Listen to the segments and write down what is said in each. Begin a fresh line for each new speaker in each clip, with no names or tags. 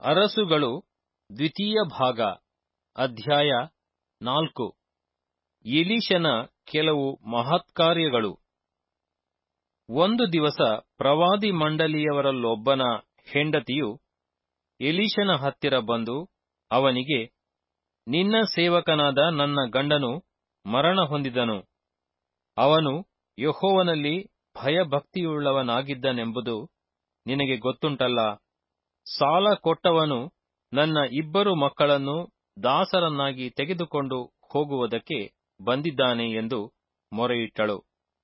ಅರಸುಗಳು ದ್ವಿತೀಯ ಭಾಗ ಅಧ್ಯಾಯ ನಾಲ್ಕು ಎಲೀಷನ ಕೆಲವು ಮಹತ್ಕಾರ್ಯಗಳು ಒಂದು ದಿವಸ ಪ್ರವಾದಿ ಮಂಡಳಿಯವರಲ್ಲೊಬ್ಬನ ಹೆಂಡತಿಯು ಎಲೀಷನ ಹತ್ತಿರ ಬಂದು ಅವನಿಗೆ ನಿನ್ನ ಸೇವಕನಾದ ನನ್ನ ಗಂಡನು ಮರಣ ಹೊಂದಿದನು ಅವನು ಯೆಹೋವನಲ್ಲಿ ಭಯಭಕ್ತಿಯುಳ್ಳವನಾಗಿದ್ದನೆಂಬುದು ನಿನಗೆ ಗೊತ್ತುಂಟಲ್ಲ ಸಾಲ ಕೊಟ್ಟವನು ನನ್ನ ಇಬ್ಬರು ಮಕ್ಕಳನ್ನು ದಾಸರನ್ನಾಗಿ ತೆಗೆದುಕೊಂಡು ಹೋಗುವುದಕ್ಕೆ ಬಂದಿದ್ದಾನೆ ಎಂದು ಮೊರೆಯಿಟ್ಟಳು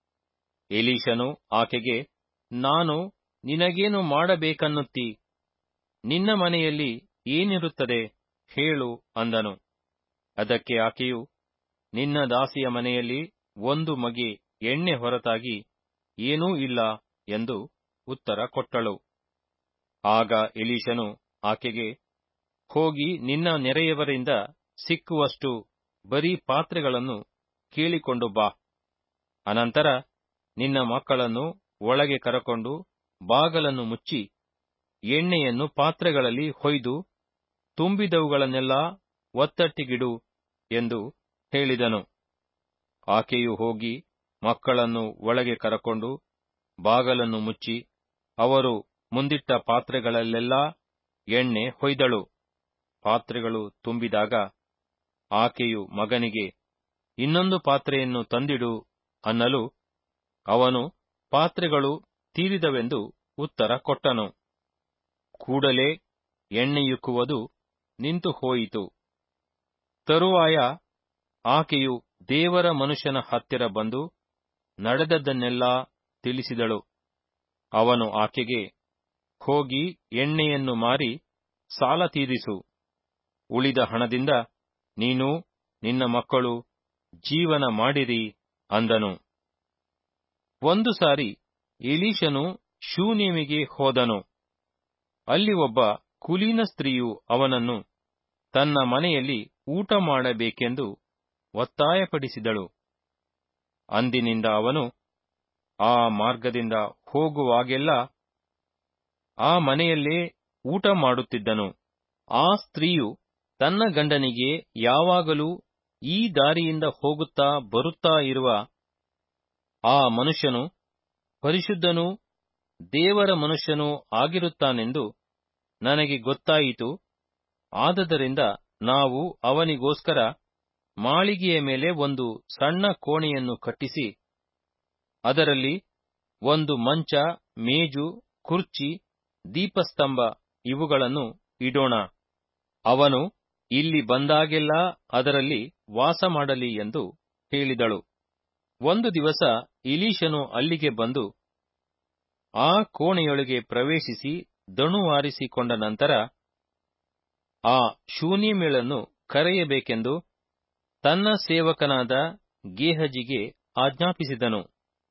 ಎಲೀಷನು ಆಕೆಗೆ ನಾನು ನಿನಗೇನು ಮಾಡಬೇಕನ್ನುತ್ತಿ ನಿನ್ನ ಮನೆಯಲ್ಲಿ ಏನಿರುತ್ತದೆ ಹೇಳು ಅಂದನು ಅದಕ್ಕೆ ಆಕೆಯು ನಿನ್ನ ದಾಸಿಯ ಮನೆಯಲ್ಲಿ ಒಂದು ಮಗೆ ಎಣ್ಣೆ ಹೊರತಾಗಿ ಏನೂ ಇಲ್ಲ ಎಂದು ಉತ್ತರ ಕೊಟ್ಟಳು ಆಗ ಎಲೀಷನು ಆಕೆಗೆ ಹೋಗಿ ನಿನ್ನ ನೆರೆಯವರಿಂದ ಸಿಕ್ಕುವಷ್ಟು ಬರೀ ಪಾತ್ರೆಗಳನ್ನು ಕೇಳಿಕೊಂಡು ಬಾ ಅನಂತರ ನಿನ್ನ ಮಕ್ಕಳನ್ನು ಒಳಗೆ ಕರಕೊಂಡು ಬಾಗಲನ್ನು ಮುಚ್ಚಿ ಎಣ್ಣೆಯನ್ನು ಪಾತ್ರೆಗಳಲ್ಲಿ ಹೊಯ್ದು ತುಂಬಿದವುಗಳನ್ನೆಲ್ಲ ಒತ್ತಟ್ಟಿಗಿಡು ಎಂದು ಹೇಳಿದನು ಆಕೆಯು ಹೋಗಿ ಮಕ್ಕಳನ್ನು ಒಳಗೆ ಕರಕೊಂಡು ಬಾಗಲನ್ನು ಮುಚ್ಚಿ ಅವರು ಮುಂದಿಟ್ಟ ಪಾತ್ರೆಗಳಲ್ಲೆಲ್ಲಾ ಎಣ್ಣೆ ಹೊಯ್ದಳು ಪಾತ್ರೆಗಳು ತುಂಬಿದಾಗ ಆಕೆಯು ಮಗನಿಗೆ ಇನ್ನೊಂದು ಪಾತ್ರೆಯನ್ನು ತಂದಿಡು ಅನ್ನಲು ಅವನು ಪಾತ್ರೆಗಳು ತೀರಿದವೆಂದು ಉತ್ತರ ಕೊಟ್ಟನು ಕೂಡಲೇ ಎಣ್ಣೆಯುಕ್ಕುವುದು ನಿಂತು ಹೋಯಿತು ತರುವಾಯ ಆಕೆಯು ದೇವರ ಮನುಷ್ಯನ ಹತ್ತಿರ ಬಂದು ನಡೆದದ್ದನ್ನೆಲ್ಲಾ ತಿಳಿಸಿದಳು ಅವನು ಆಕೆಗೆ ಹೋಗಿ ಎಣ್ಣೆಯನ್ನು ಮಾರಿ ಸಾಲ ತೀರಿಸು ಉಳಿದ ಹಣದಿಂದ ನೀನು ನಿನ್ನ ಮಕ್ಕಳು ಜೀವನ ಮಾಡಿರಿ ಅಂದನು ಒಂದು ಸಾರಿ ಎಲೀಷನು ಶೂನೇಮಿಗೆ ಹೋದನು ಅಲ್ಲಿ ಒಬ್ಬ ಕುಲೀನ ಸ್ತ್ರೀಯು ಅವನನ್ನು ತನ್ನ ಮನೆಯಲ್ಲಿ ಊಟ ಮಾಡಬೇಕೆಂದು ಒತ್ತಾಯಪಡಿಸಿದಳು ಅಂದಿನಿಂದ ಅವನು ಆ ಮಾರ್ಗದಿಂದ ಹೋಗುವಾಗೆಲ್ಲ ಆ ಮನೆಯಲ್ಲೇ ಊಟ ಮಾಡುತ್ತಿದ್ದನು ಆ ಸ್ತ್ರೀಯು ತನ್ನ ಗಂಡನಿಗೆ ಯಾವಾಗಲೂ ಈ ದಾರಿಯಿಂದ ಹೋಗುತ್ತಾ ಬರುತ್ತಾ ಇರುವ ಆ ಮನುಷ್ಯನು ಪರಿಶುದ್ಧನೂ ದೇವರ ಮನುಷ್ಯನೂ ಆಗಿರುತ್ತಾನೆಂದು ನನಗೆ ಗೊತ್ತಾಯಿತು ಆದದರಿಂದ ನಾವು ಅವನಿಗೋಸ್ಕರ ಮಾಳಿಗೆಯ ಮೇಲೆ ಒಂದು ಸಣ್ಣ ಕೋಣೆಯನ್ನು ಕಟ್ಟಿಸಿ ಅದರಲ್ಲಿ ಒಂದು ಮಂಚ ಮೇಜು ಕುರ್ಚಿ ದೀಪಸ್ತಂಭ ಇವುಗಳನ್ನು ಇಡೋಣ ಅವನು ಇಲ್ಲಿ ಬಂದಾಗೆಲ್ಲ ಅದರಲ್ಲಿ ವಾಸ ಮಾಡಲಿ ಎಂದು ಹೇಳಿದಳು ಒಂದು ದಿವಸ ಇಲೀಶನು ಅಲ್ಲಿಗೆ ಬಂದು ಆ ಕೋಣೆಯೊಳಗೆ ಪ್ರವೇಶಿಸಿ ದಣುವಾರಿಸಿಕೊಂಡ ನಂತರ ಆ ಶೂನ್ಯಮೇಳನ್ನು ಕರೆಯಬೇಕೆಂದು ತನ್ನ ಸೇವಕನಾದ ಗೇಹಜಿಗೆ ಆಜ್ಞಾಪಿಸಿದನು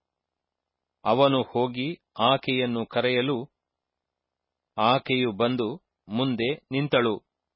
ಅವನು ಹೋಗಿ ಆಕೆಯನ್ನು ಕರೆಯಲು ಆಕೆಯು ಬಂದು ಮುಂದೆ ನಿಂತಳು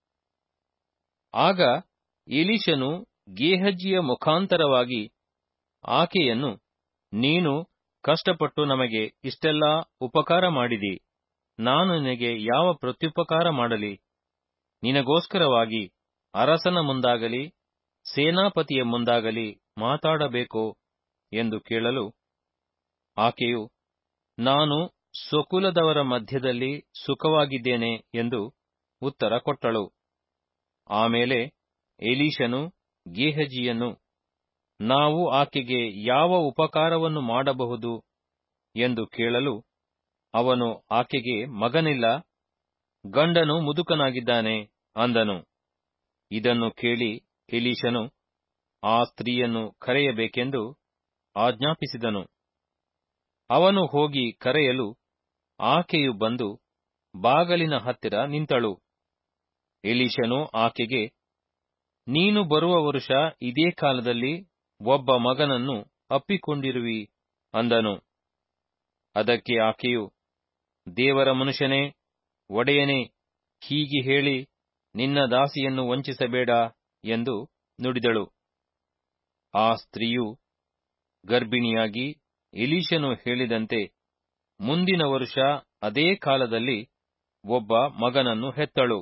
ಆಗ ಎಲೀಷನು ಗೇಹಜಿಯ ಮುಖಾಂತರವಾಗಿ ಆಕೆಯನ್ನು ನೀನು ಕಷ್ಟಪಟ್ಟು ನಮಗೆ ಇಷ್ಟೆಲ್ಲಾ ಉಪಕಾರ ಮಾಡಿದಿ ನಾನು ನಿನಗೆ ಯಾವ ಪ್ರತ್ಯುಪಕಾರ ಮಾಡಲಿ ನಿನಗೋಸ್ಕರವಾಗಿ ಅರಸನ ಮುಂದಾಗಲಿ ಸೇನಾಪತಿಯ ಮುಂದಾಗಲಿ ಮಾತಾಡಬೇಕೋ ಎಂದು ಕೇಳಲು ಆಕೆಯು ನಾನು ಸ್ವಕುಲದವರ ಮಧ್ಯದಲ್ಲಿ ಸುಖವಾಗಿದ್ದೇನೆ ಎಂದು ಉತ್ತರ ಕೊಟ್ಟಳು ಆಮೇಲೆ ಎಲೀಷನು ಗೇಹಜಿಯನ್ನು ನಾವು ಆಕೆಗೆ ಯಾವ ಉಪಕಾರವನ್ನು ಮಾಡಬಹುದು ಎಂದು ಕೇಳಲು ಅವನು ಆಕೆಗೆ ಮಗನಿಲ್ಲ ಗಂಡನು ಮುದುಕನಾಗಿದ್ದಾನೆ ಅಂದನು ಇದನ್ನು ಕೇಳಿ ಎಲೀಷನು ಆ ಸ್ತ್ರೀಯನ್ನು ಕರೆಯಬೇಕೆಂದು ಆಜ್ಞಾಪಿಸಿದನು ಅವನು ಹೋಗಿ ಕರೆಯಲು ಆಕೆಯು ಬಂದು ಬಾಗಲಿನ ಹತ್ತಿರ ನಿಂತಳು ಎಲೀಷನು ಆಕೆಗೆ ನೀನು ಬರುವ ವರುಷ ಇದೇ ಕಾಲದಲ್ಲಿ ಒಬ್ಬ ಮಗನನ್ನು ಅಪ್ಪಿಕೊಂಡಿರುವಿ ಅಂದನು ಅದಕ್ಕೆ ಆಕೆಯು ದೇವರ ಮನುಷ್ಯನೇ ಒಡೆಯನೇ ಹೀಗೆ ಹೇಳಿ ನಿನ್ನ ದಾಸಿಯನ್ನು ವಂಚಿಸಬೇಡ ಎಂದು ನುಡಿದಳು ಆ ಸ್ತ್ರೀಯು ಗರ್ಭಿಣಿಯಾಗಿ ಎಲೀಷನು ಹೇಳಿದಂತೆ ಮುಂದಿನ ವರುಷ ಅದೇ ಕಾಲದಲ್ಲಿ ಒಬ್ಬ ಮಗನನ್ನು ಹೆತ್ತಳು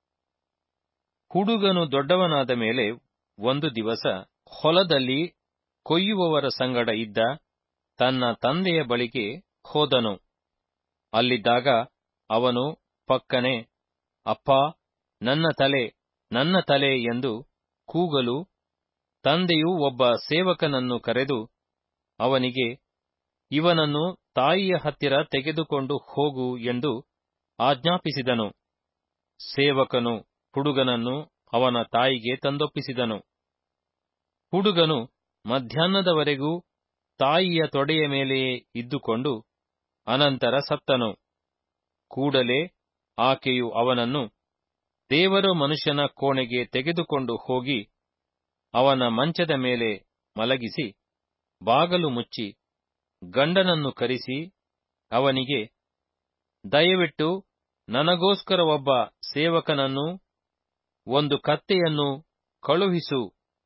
ಹುಡುಗನು ದೊಡ್ಡವನಾದ ಮೇಲೆ ಒಂದು ದಿವಸ ಹೊಲದಲ್ಲಿ ಕೊಯ್ಯುವವರ ಸಂಗಡ ಇದ್ದ ತನ್ನ ತಂದೆಯ ಬಳಿಗೆ ಹೋದನು ಅಲ್ಲಿದ್ದಾಗ ಅವನು ಪಕ್ಕನೆ ಅಪ್ಪ ನನ್ನ ತಲೆ ನನ್ನ ತಲೆ ಎಂದು ಕೂಗಲು ತಂದೆಯು ಒಬ್ಬ ಸೇವಕನನ್ನು ಕರೆದು ಅವನಿಗೆ ಇವನನ್ನು ತಾಯಿಯ ಹತ್ತಿರ ತೆಗೆದುಕೊಂಡು ಹೋಗು ಎಂದು ಆಜ್ಞಾಪಿಸಿದನು ಸೇವಕನು ಹುಡುಗನನ್ನು ಅವನ ತಾಯಿಗೆ ತಂದೊಪ್ಪಿಸಿದನು ಹುಡುಗನು ಮಧ್ಯಾಹ್ನದವರೆಗೂ ತಾಯಿಯ ತೊಡೆಯ ಮೇಲೆಯೇ ಇದ್ದುಕೊಂಡು ಅನಂತರ ಸತ್ತನು ಕೂಡಲೇ ಆಕೆಯು ಅವನನ್ನು ದೇವರ ಮನುಷ್ಯನ ಕೋಣೆಗೆ ತೆಗೆದುಕೊಂಡು ಹೋಗಿ ಅವನ ಮಂಚದ ಮೇಲೆ ಮಲಗಿಸಿ ಬಾಗಲು ಮುಚ್ಚಿ ಗಂಡನನ್ನು ಕರೆಸಿ ಅವನಿಗೆ ದಯವಿಟ್ಟು ನನಗೋಸ್ಕರ ಒಬ್ಬ ಸೇವಕನನ್ನು ಒಂದು ಕತ್ತೆಯನ್ನು ಕಳುಹಿಸು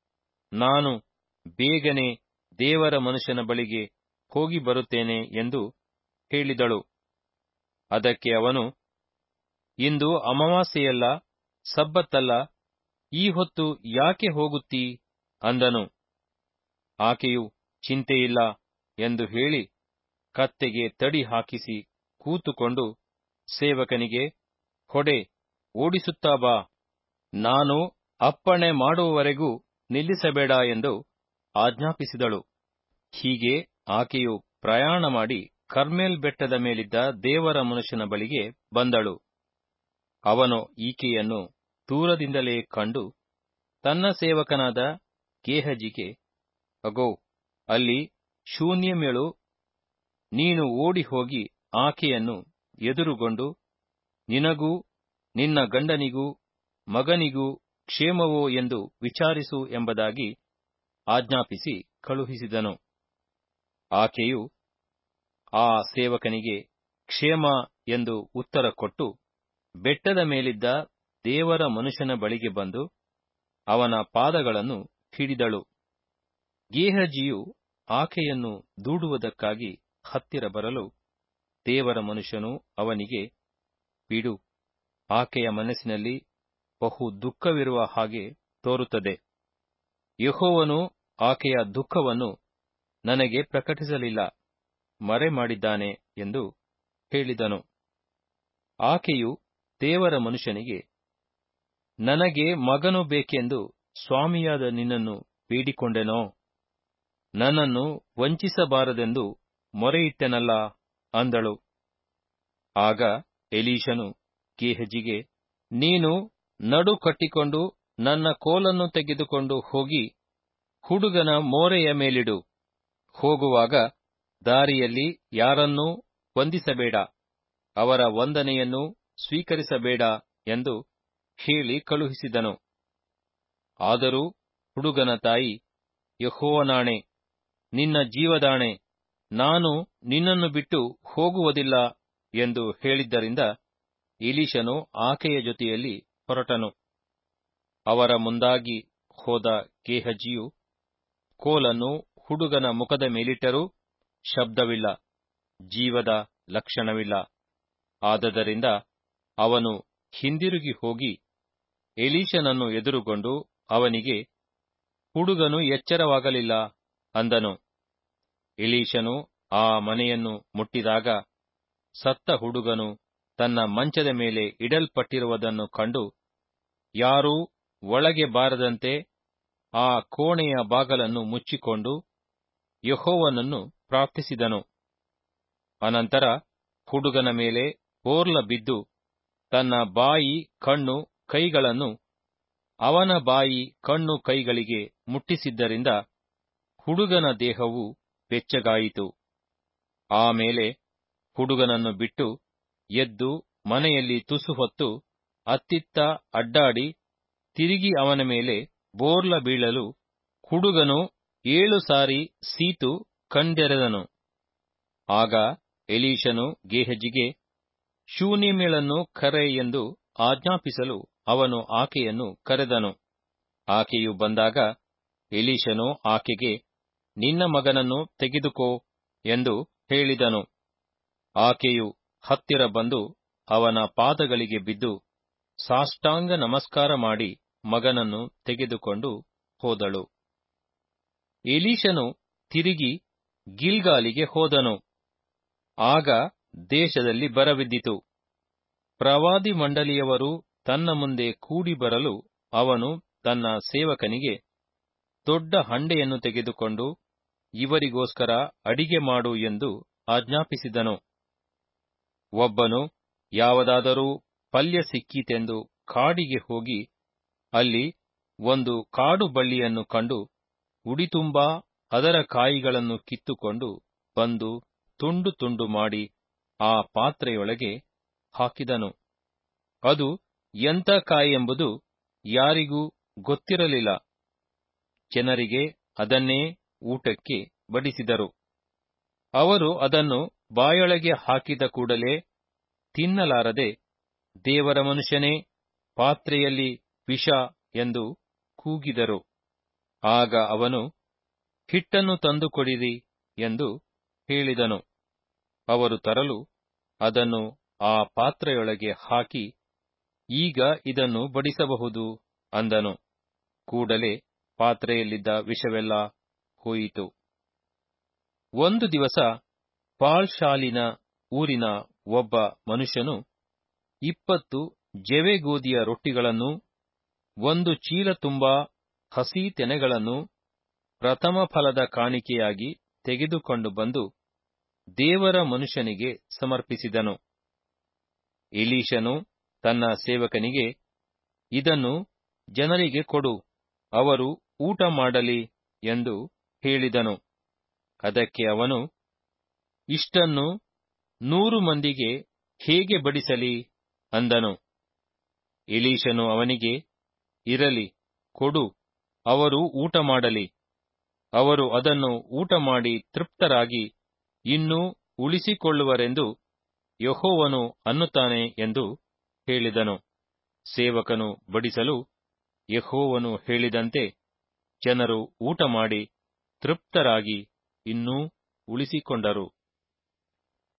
ನಾನು ಬೇಗನೆ ದೇವರ ಮನುಷ್ಯನ ಬಳಿಗೆ ಹೋಗಿ ಬರುತ್ತೇನೆ ಎಂದು ಹೇಳಿದಳು ಅದಕ್ಕೆ ಅವನು ಇಂದು ಅಮಾವಾಸ್ಯೆಯಲ್ಲ ಸಬ್ಬತ್ತಲ್ಲ ಈ ಹೊತ್ತು ಯಾಕೆ ಹೋಗುತ್ತೀ ಅಂದನು ಆಕೆಯು ಚಿಂತೆಯಿಲ್ಲ ಎಂದು ಹೇಳಿ ಕತ್ತೆಗೆ ತಡಿ ಹಾಕಿಸಿ ಕೂತುಕೊಂಡು ಸೇವಕನಿಗೆ ಹೊಡೆ ಓಡಿಸುತ್ತಾ ಬಾ ನಾನು ಅಪ್ಪಣೆ ಮಾಡುವವರೆಗೂ ನಿಲ್ಲಿಸಬೇಡ ಎಂದು ಆಜ್ಞಾಪಿಸಿದಳು ಹೀಗೆ ಆಕೆಯು ಪ್ರಯಾಣ ಮಾಡಿ ಕರ್ಮೇಲ್ ಬೆಟ್ಟದ ಮೇಲಿದ್ದ ದೇವರ ಮನುಷ್ಯನ ಬಳಿಗೆ ಬಂದಳು ಅವನು ಈಕೆಯನ್ನು ದೂರದಿಂದಲೇ ಕಂಡು ತನ್ನ ಸೇವಕನಾದ ಗೇಹಜಿಗೆ ಅಗೋ ಅಲ್ಲಿ ಶೂನ್ಯಮೇಳು ನೀನು ಓಡಿ ಹೋಗಿ ಆಕೆಯನ್ನು ಎದುರುಗೊಂಡು ನಿನಗೂ ನಿನ್ನ ಗಂಡನಿಗೂ ಮಗನಿಗೂ ಕ್ಷೇಮವೋ ಎಂದು ವಿಚಾರಿಸು ಎಂಬುದಾಗಿ ಆಜ್ಞಾಪಿಸಿ ಕಳುಹಿಸಿದನು ಆಕೆಯು ಆ ಸೇವಕನಿಗೆ ಕ್ಷೇಮ ಎಂದು ಉತ್ತರ ಕೊಟ್ಟು ಬೆಟ್ಟದ ಮೇಲಿದ್ದ ದೇವರ ಮನುಷ್ಯನ ಬಳಿಗೆ ಬಂದು ಅವನ ಪಾದಗಳನ್ನು ಹಿಡಿದಳು ಗೇಹಜಿಯು ಆಕೆಯನ್ನು ದೂಡುವುದಕ್ಕಾಗಿ ಹತ್ತಿರ ಬರಲು ದೇವರ ಮನುಷ್ಯನು ಅವನಿಗೆ ಬಿಡು ಆಕೆಯ ಮನಸ್ಸಿನಲ್ಲಿ ಬಹು ದುಃಖವಿರುವ ಹಾಗೆ ತೋರುತ್ತದೆ ಯಹೋವನು ಆಕೆಯ ದುಃಖವನ್ನು ನನಗೆ ಪ್ರಕಟಿಸಲಿಲ್ಲ ಮರೆ ಮಾಡಿದ್ದಾನೆ ಎಂದು ಹೇಳಿದನು ಆಕೆಯು ದೇವರ ಮನುಷ್ಯನಿಗೆ ನನಗೆ ಮಗನು ಬೇಕೆಂದು ಸ್ವಾಮಿಯಾದ ನಿನ್ನನ್ನು ಬೇಡಿಕೊಂಡೆನೋ ನನ್ನನ್ನು ವಂಚಿಸಬಾರದೆಂದು ಮೊರೆಯಿಟ್ಟೆನಲ್ಲ ಅಂದಳು ಆಗ ಎಲೀಶನು ಗೇಹಜಿಗೆ ನೀನು ನಡು ಕಟ್ಟಿಕೊಂಡು ನನ್ನ ಕೋಲನ್ನು ತೆಗೆದುಕೊಂಡು ಹೋಗಿ ಹುಡುಗನ ಮೋರೆಯ ಮೇಲಿಡು ಹೋಗುವಾಗ ದಾರಿಯಲ್ಲಿ ಯಾರನ್ನೂ ವಂದಿಸಬೇಡ ಅವರ ವಂದನೆಯನ್ನು ಸ್ವೀಕರಿಸಬೇಡ ಎಂದು ಹೇಳಿ ಕಳುಹಿಸಿದನು ಆದರೂ ಹುಡುಗನ ತಾಯಿ ಯಹೋವನಾಣೆ ನಿನ್ನ ಜೀವದಾಣೆ ನಾನು ನಿನ್ನನ್ನು ಬಿಟ್ಟು ಹೋಗುವುದಿಲ್ಲ ಎಂದು ಹೇಳಿದ್ದರಿಂದ ಇಲಿಶನು ಆಕೆಯ ಜೊತೆಯಲ್ಲಿ ಹೊರಟನು ಅವರ ಮುಂದಾಗಿ ಹೋದ ಗೇಹಜಿಯು ಕೋಲನ್ನು ಹುಡುಗನ ಮುಖದ ಮೇಲಿಟ್ಟರೂ ಶಬ್ದವಿಲ್ಲ ಜೀವದ ಲಕ್ಷಣವಿಲ್ಲ ಆದದರಿಂದ ಅವನು ಹಿಂದಿರುಗಿ ಹೋಗಿ ಎಲೀಶನನ್ನು ಎದುರುಗೊಂಡು ಅವನಿಗೆ ಹುಡುಗನು ಎಚ್ಚರವಾಗಲಿಲ್ಲ ಅಂದನು ಎಲೀಶನು ಆ ಮನೆಯನ್ನು ಮುಟ್ಟಿದಾಗ ಸತ್ತ ಹುಡುಗನು ತನ್ನ ಮಂಚದ ಮೇಲೆ ಇಡಲ್ಪಟ್ಟಿರುವುದನ್ನು ಕಂಡು ಯಾರೂ ಒಳಗೆ ಬಾರದಂತೆ ಆ ಕೋಣೆಯ ಬಾಗಲನ್ನು ಮುಚ್ಚಿಕೊಂಡು ಯಹೋವನನ್ನು ಪ್ರಾರ್ಥಿಸಿದನು ಅನಂತರ ಹುಡುಗನ ಮೇಲೆ ಬೋರ್ಲ ಬಿದ್ದು ತನ್ನ ಬಾಯಿ ಕಣ್ಣು ಕೈಗಳನ್ನು ಅವನ ಬಾಯಿ ಕಣ್ಣು ಕೈಗಳಿಗೆ ಮುಟ್ಟಿಸಿದ್ದರಿಂದ ಹುಡುಗನ ದೇಹವು ಬೆಚ್ಚಗಾಯಿತು ಆಮೇಲೆ ಹುಡುಗನನ್ನು ಬಿಟ್ಟು ಎದ್ದು ಮನೆಯಲ್ಲಿ ತುಸು ಹೊತ್ತು ಅತ್ತಿತ್ತ ಅಡ್ಡಾಡಿ ತಿರುಗಿ ಅವನ ಮೇಲೆ ಬೋರ್ಲ ಬೀಳಲು ಹುಡುಗನು ಏಳು ಸಾರಿ ಸೀತು ಕಂಡೆರೆದನು ಆಗ ಎಲೀಶನು ಗೇಹಜಿಗೆ ಶೂನ್ಯಮೇಳನ್ನು ಕರೆ ಎಂದು ಆಜ್ಞಾಪಿಸಲು ಅವನು ಆಕೆಯನ್ನು ಕರೆದನು ಆಕೆಯು ಬಂದಾಗ ಎಲೀಶನು ಆಕೆಗೆ ನಿನ್ನ ಮಗನನ್ನು ತೆಗೆದುಕೋ ಎಂದು ಹೇಳಿದನು ಆಕೆಯು ಹತ್ತಿರ ಬಂದು ಅವನ ಪಾದಗಳಿಗೆ ಬಿದ್ದು ಸಾಷ್ಟಾಂಗ ನಮಸ್ಕಾರ ಮಾಡಿ ಮಗನನ್ನು ತೆಗೆದುಕೊಂಡು ಹೋದಳು ಎಲೀಶನು ತಿರುಗಿ ಗಿಲ್ಗಾಲಿಗೆ ಹೋದನು ಆಗ ದೇಶದಲ್ಲಿ ಬರವಿದ್ದಿತು ಪ್ರವಾದಿ ಮಂಡಳಿಯವರು ತನ್ನ ಮುಂದೆ ಕೂಡಿ ಬರಲು ಅವನು ತನ್ನ ಸೇವಕನಿಗೆ ದೊಡ್ಡ ಹಂಡೆಯನ್ನು ತೆಗೆದುಕೊಂಡು ಇವರಿಗೋಸ್ಕರ ಅಡಿಗೆ ಮಾಡು ಎಂದು ಆಜ್ಞಾಪಿಸಿದನು ಒಬ್ಬನು ಯಾವುದಾದರೂ ಪಲ್ಯ ಸಿಕ್ಕೀತೆಂದು ಕಾಡಿಗೆ ಹೋಗಿ ಅಲ್ಲಿ ಒಂದು ಕಾಡು ಬಳ್ಳಿಯನ್ನು ಕಂಡು ಉಡಿತುಂಬಾ ಅದರ ಕಾಯಿಗಳನ್ನು ಕಿತ್ತುಕೊಂಡು ಬಂದು ತುಂಡು ತುಂಡು ಮಾಡಿ ಆ ಪಾತ್ರೆಯೊಳಗೆ ಹಾಕಿದನು ಅದು ಎಂಥ ಕಾಯೆಂಬುದು ಯಾರಿಗೂ ಗೊತ್ತಿರಲಿಲ್ಲ ಜನರಿಗೆ ಅದನ್ನೇ ಊಟಕ್ಕೆ ಬಡಿಸಿದರು ಅವರು ಅದನ್ನು ಬಾಯೊಳಗೆ ಹಾಕಿದ ಕೂಡಲೇ ತಿನ್ನಲಾರದೆ ದೇವರ ಮನುಷ್ಯನೇ ಪಾತ್ರೆಯಲ್ಲಿ ವಿಷ ಎಂದು ಕೂಗಿದರು ಆಗ ಅವನು ಹಿಟ್ಟನ್ನು ತಂದುಕೊಡಿರಿ ಎಂದು ಹೇಳಿದನು ಅವರು ತರಲು ಅದನ್ನು ಆ ಪಾತ್ರೆಯೊಳಗೆ ಹಾಕಿ ಈಗ ಇದನ್ನು ಬಡಿಸಬಹುದು ಅಂದನು ಕೂಡಲೇ ಪಾತ್ರೆಯಲ್ಲಿದ್ದ ವಿಷವೆಲ್ಲ ಹೋಯಿತು ಒಂದು ದಿವಸ ಪಾಳ್ಶಾಲಿನ ಊರಿನ ಒಬ್ಬ ಮನುಷ್ಯನು ಇಪ್ಪತ್ತು ಜವೆಗೋದಿಯ ರೊಟ್ಟಿಗಳನ್ನು ಒಂದು ಚೀಲ ತುಂಬಾ ಹಸಿ ತೆನೆಗಳನ್ನು ಪ್ರಥಮ ಫಲದ ಕಾಣಿಕೆಯಾಗಿ ತೆಗೆದುಕೊಂಡು ಬಂದು ದೇವರ ಮನುಷ್ಯನಿಗೆ ಸಮರ್ಪಿಸಿದನು ಎಲೀಶನು ತನ್ನ ಸೇವಕನಿಗೆ ಇದನ್ನು ಜನರಿಗೆ ಕೊಡು ಅವರು ಊಟ ಮಾಡಲಿ ಎಂದು ಹೇಳಿದನು ಅದಕ್ಕೆ ಅವನು ಇಷ್ಟನ್ನು ನೂರು ಮಂದಿಗೆ ಹೇಗೆ ಬಡಿಸಲಿ ಅಂದನು ಎಲೀಶನು ಅವನಿಗೆ ಇರಲಿ ಕೊಡು ಅವರು ಊಟ ಮಾಡಲಿ ಅವರು ಅದನ್ನು ಊಟ ಮಾಡಿ ತೃಪ್ತರಾಗಿ ಇನ್ನೂ ಉಳಿಸಿಕೊಳ್ಳುವರೆಂದು ಯಹೋವನು ಅನ್ನುತ್ತಾನೆ ಎಂದು ಹೇಳಿದನು ಸೇವಕನು ಬಡಿಸಲು ಯಹೋವನು ಹೇಳಿದಂತೆ ಜನರು ಊಟ ಮಾಡಿ ತೃಪ್ತರಾಗಿ ಇನ್ನೂ ಉಳಿಸಿಕೊಂಡರು